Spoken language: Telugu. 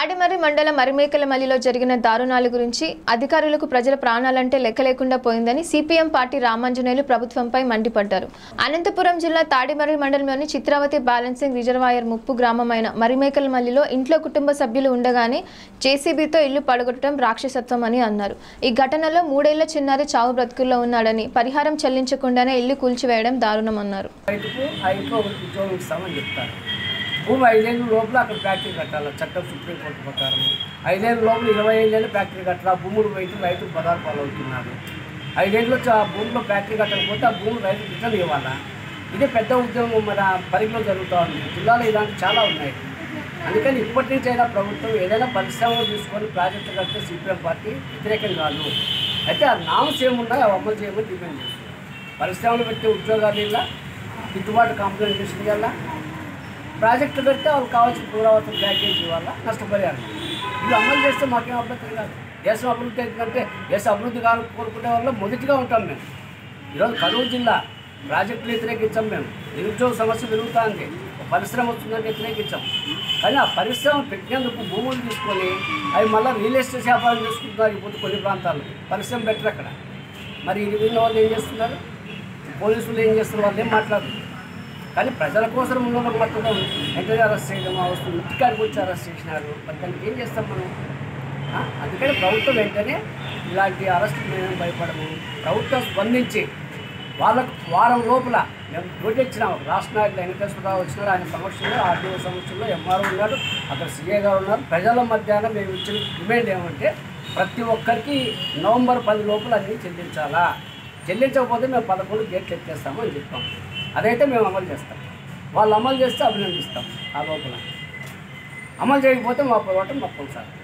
తాడిమర్రి మండలం మరిమేకలమల్లిలో జరిగిన దారుణాల గురించి అధికారులకు ప్రజల ప్రాణాలంటే లెక్క లేకుండా పోయిందని సిపిఎం పార్టీ రామాంజనేయులు ప్రభుత్వంపై మండిపడ్డారు అనంతపురం జిల్లా తాడిమర్రి మండలంలోని చిత్రావతి బ్యాలెన్సింగ్ రిజర్వాయర్ ముప్పు గ్రామమైన మరిమేకలమల్లిలో ఇంట్లో కుటుంబ సభ్యులు ఉండగానే జేసీబీతో ఇల్లు పడగొట్టడం రాక్షసత్వం అని అన్నారు ఈ ఘటనలో మూడేళ్ల చిన్నారి చావు బ్రతుకుల్లో ఉన్నాడని పరిహారం చెల్లించకుండానే ఇల్లు కూల్చివేయడం దారుణమన్నారు రైతుకు ఆ ఇంట్లో ఉద్యోగం ఇస్తామని చెప్తారు భూమి ఐదేళ్ళ లోపల అక్కడ ఫ్యాక్టరీ కట్టాలి చట్టం సుప్రీంకోర్టు ప్రకారం ఐదేళ్ళ లోపల ఇరవై ఐదేళ్ళు ఫ్యాక్టరీ కట్టాలి భూములు రైతు రైతు పదాలు పాలవుతున్నారు ఐదేళ్ళు వచ్చి ఆ భూమిలో ఫ్యాక్టరీ కట్టకపోతే ఆ భూమి రైతు రిటర్న్ ఇవ్వాలా ఇదే పెద్ద ఉద్యమం మన పరిధిలో జరుగుతూ ఉంది జిల్లాలో ఇలాంటి చాలా ఉన్నాయి అందుకని ఇప్పటి నుంచి అయినా ప్రభుత్వం ఏదైనా పరిశ్రమలు తీసుకొని ప్రాజెక్టు కడితే సిపిఎం పార్టీ వ్యతిరేకం కాదు అయితే ఆ నామ్స్ ఏమున్నాయో అవి అమలు చేయమని డిమాండ్ చేస్తుంది పరిశ్రమలు పెట్టే ఉద్యోగాలు ఇలా గిట్టుబాటు కాంప్లిమెంటేషన్ ఇవ్వాలా ప్రాజెక్టు పెడితే వాళ్ళకి కావాల్సిన పునరావృతం ప్యాకేజ్ ఇవ్వాలా నష్టపరిహారం ఇది అమలు చేస్తే మాకేం అభ్యంతరం కాదు దేశం అభివృద్ధి ఎందుకంటే దేశ అభివృద్ధి కావాలి కోరుకునే వాళ్ళు మొదటిగా ఉంటాం మేము ఈరోజు కరూరు జిల్లా ప్రాజెక్టులు వ్యతిరేకించాం మేము నిరుద్యోగ సమస్య పెరుగుతుంది ఒక పరిశ్రమ వస్తుందని వ్యతిరేకించాం కానీ ఆ పరిశ్రమ పెట్టినందుకు భూములు తీసుకొని అవి మళ్ళీ రియల్ ఎస్టేట్ వ్యాపారం చేసుకుంటున్నారు ఇప్పుడు కొన్ని ప్రాంతాల్లో పరిశ్రమ పెట్టరు అక్కడ మరి ఇది విన్న వాళ్ళు ఏం చేస్తున్నారు పోలీసులు ఏం చేస్తున్నారు వాళ్ళు ఏం మాట్లాడరు కానీ ప్రజల కోసం ఉన్న వాళ్ళకి మాత్రం వెంటనే అరెస్ట్ చేయడం అవసరం ఇంటికాడికి వచ్చి అరెస్ట్ చేసినారు మరి దానికి ఏం చేస్తాం మనం ఆ? అందుకని ప్రభుత్వం వెంటనే ఇలాంటి అరెస్ట్ మేము భయపడము ప్రభుత్వం స్పందించి వాళ్ళకు వారం లోపల మేము నోటి ఇచ్చినాం రాష్ట్ర నాయకులు వెంకటేశ్వరరావు వచ్చినారు ఆయన సమక్షంలో ఆర్టీఓ సమక్షంలో ఎంఆర్ఓ ఉన్నారు అక్కడ సీఏ గారు ఉన్నారు ప్రజల మధ్యాహ్నం మేము ఇచ్చిన డిమాండ్ ఏమంటే ప్రతి ఒక్కరికి నవంబర్ పది లోపల అన్నీ చెల్లించాలా చెల్లించకపోతే మేము పదకొండు గేట్లు ఎత్తేస్తాము అని చెప్పాం అదైతే మేము అమలు చేస్తాం వాళ్ళు అమలు చేస్తే అభినందిస్తాం ఆ లోపల అమలు చేయకపోతే మా పోరాటం మొత్తం సార్